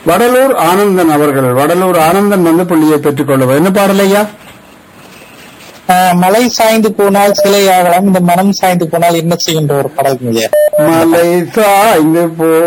வடலூர் ஆனந்தன் அவர்கள் வடலூர் ஆனந்தன் வந்து புள்ளியை பெற்றுக் கொள்ளுவார் என்ன பாடல் ஐயா ஆஹ் மலை சாய்ந்து போனால் சிலையாகலாம் இந்த மனம் சாய்ந்து போனால் என்ன செய்கின்ற ஒரு படம் ஐயா மலை சாய்ந்து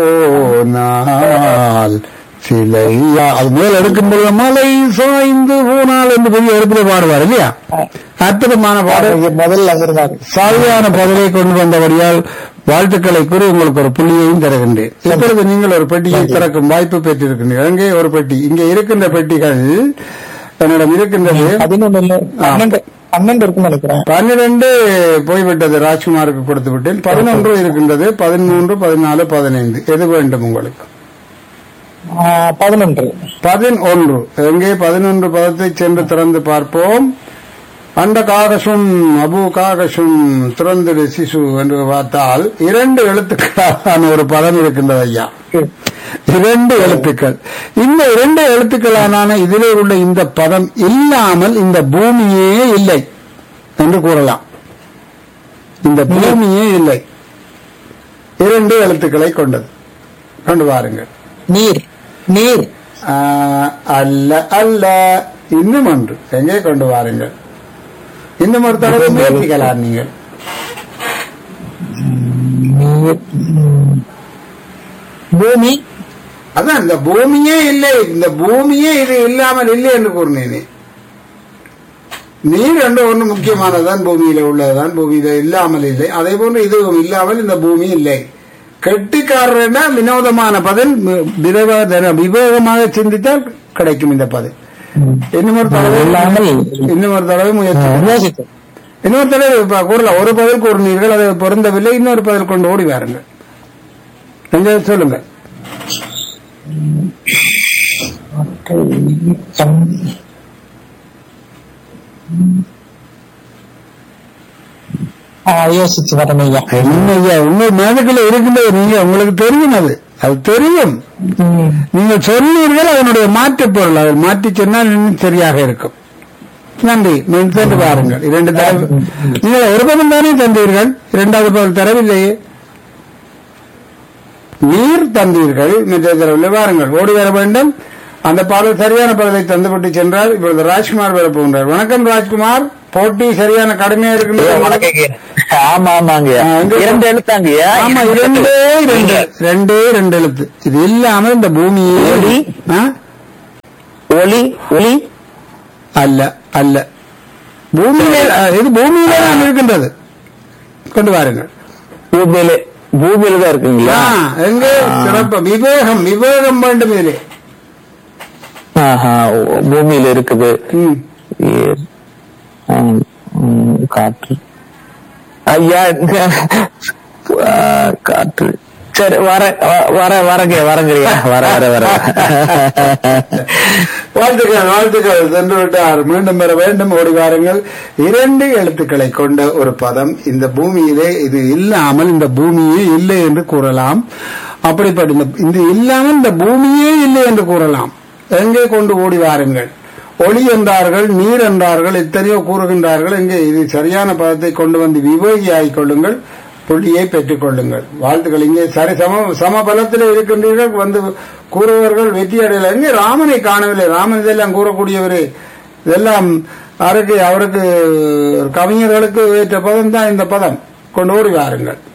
போனால் சிலையா அது மேல் எடுக்கும்போது மலை சாய்ந்து போனால் என்று பெரிய எடுப்பில் பாடுவார் இல்லையா அற்புதமான பாடல் இது முதல்ல இருந்தாரு சாதியான பதிலை கொண்டு வந்தபடியால் வாழ்த்துக்களை கூறி உங்களுக்கு ஒரு புள்ளியையும் தருகின்றேன் இப்பொழுது நீங்கள் ஒரு பெட்டியை திறக்கும் வாய்ப்பு பெற்றிருக்கின்றீர்கள் அங்கே ஒரு பெட்டி இங்கே இருக்கின்ற பெட்டிகள் என்னிடம் இருக்கின்றது பதினொன்னு இல்ல பன்னெண்டு பன்னெண்டு இருக்குன்னு நினைக்கிறேன் பன்னிரண்டு போய்விட்டது ராஜ்குமாருக்கு கொடுத்து விட்டேன் பதினொன்று இருக்கின்றது பதிமூன்று பதினாலு பதினைந்து எது வேண்டும் உங்களுக்கு ஆஹ் பதினொன்று பதினொன்று எங்கே பதினொன்று பதத்தை சென்று திறந்து பார்ப்போம் அந்த காகசும் அபு காகசும் திறந்திடு சிசு என்று பார்த்தால் இரண்டு எழுத்துக்களான ஒரு பதம் இருக்கின்றது ஐயா இரண்டு எழுத்துக்கள் இந்த இரண்டு எழுத்துக்களான இதிலே உள்ள இந்த பதம் இல்லாமல் இந்த பூமியே இல்லை என்று கூறலாம் இந்த பூமியே இல்லை இரண்டு எழுத்துக்களை கொண்டது கொண்டு வாருங்கள் நீர் நீர் ஆ, அல்ல அல்ல இன்னும் ஒன்று எங்கே கொண்டு வாருங்கள் இன்னும் ஒரு தடவை முயற்சிக்கலாம் நீங்கள் நீர் உம், பூமி அதான் இந்த பூமியே இல்லை இந்த பூமியே இது இல்லாமல் இல்லை என்று கூறினேனே நீர் என்ற ஒன்று முக்கியமானதுதான் பூமியில உள்ளதுதான் பூமியில இல்லாமல் இல்லை அதே போன்று இதுவும் இல்லாமல் இந்த பூமி இல்லை கெட்டிக்காரர்னா வினோதமான பதில் மி- விரைவ- விவேகமாக சிந்தித்தால் கிடைக்கும் இந்த பதில் இன்னும் ஒரு தடவை இல்லாமல் இன்னும் ஒரு தடவை முயற்சி யோசித்து இன்னொரு தடவை இப்ப கூறல ஒரு பதில் கூறினீர்கள் அது பொருந்தவில்லை இன்னொரு பதில் கொண்டு ஓடி வாருங்கள் எங்க சொல்லுங்க ஆஹ் யோசிச்சு வரணும் ஐயா என்ன ஐயா உங்க மேதுக்குள்ள இருக்கின்றது நீங்க உங்களுக்கு தெரியும் அது அது தெரியும் உம், நீங்கள் சொன்னீர்கள் அதனுடைய மாற்றுப் பொருள் அதை மாற்றி சொன்னால் இன்னும் சரியாக இருக்கும் நன்றி நீங்கள் சென்று பாருங்கள் இரண்டு தடவை நீங்கள் ஒரு பதம் தானே தந்தீர்கள் இரண்டாவது பதில் தரவில்லையே நீர் தந்தீர்கள் மற்ற தரவில்லை வாருங்கள் ஓடி வர வேண்டும் அந்த பாடல் சரியான பதிலை தந்துவிட்டு சென்றார் இப்பொழுது ராஜ்குமார் வர போகின்றார் வணக்கம் ராஜ்குமார் போட்டி சரியான கடுமையா இருக்கின்றது ஆமா ஆமாங்க ஆ, எங்க- இரண்டு எழுத்தாங்கய்யா ஆமா இரண்டே ரெண்டு ரெண்டே ரெண்டு எழுத்து இது இல்லாம இந்த பூமியே ஒளி? ஆ? ஒளி ஒளி அல்ல அல்ல பூமியில ஆ, இது பூமியில தான் இருக்கின்றது கொண்டு வாருங்கள் பூமியில பூமியில தான் இருக்குங்களா ஆ, எங்க சிறப்பு விவேகம் விவேகம் வேண்டும் இதிலே ஆஹா, ஓ- பூமியில இருக்குது ம். ஏ- ஆம், ம், காற்று ஐயா ஆ, காற்று சரி வர வ- வர வரங்க வரங்கய்யா வர வர வர வாழ்த்துக்கள் வாழ்த்துக்கள் சென்று விட்டார் மீண்டும் வர வேண்டும் ஓடி வாருங்கள் இரண்டு எழுத்துக்களை கொண்ட ஒரு பதம் இந்த பூமியிலே இது இல்லாமல் இந்த பூமியே இல்லை என்று கூறலாம் அப்படிப்பட்ட இந்த இது இல்லாமல் இந்த பூமியே இல்லை என்று கூறலாம் எங்கே கொண்டு ஓடி வாருங்கள் ஒளி என்றார்கள் நீர் என்றார்கள் எத்தனையோ கூறுகின்றார்கள் எங்கே இது சரியான பதத்தை கொண்டு வந்து விவேகியாகிக் கொள்ளுங்கள் புள்ளியை பெற்றுக் கொள்ளுங்கள் வாழ்த்துக்கள் இங்கே சரி சம சம பலத்தில் இருக்கின்றீர்கள் வந்து கூறுவர்கள் வெற்றி அடையல இங்கே ராமனை காணவில்லை ராமன் இதெல்லாம் கூறக்கூடியவரே இதெல்லாம் அவருக்கு அவருக்கு கவிஞர்களுக்கு ஏற்ற பதம் தான் இந்த பதம் கொண்டு ஓடி வாருங்கள்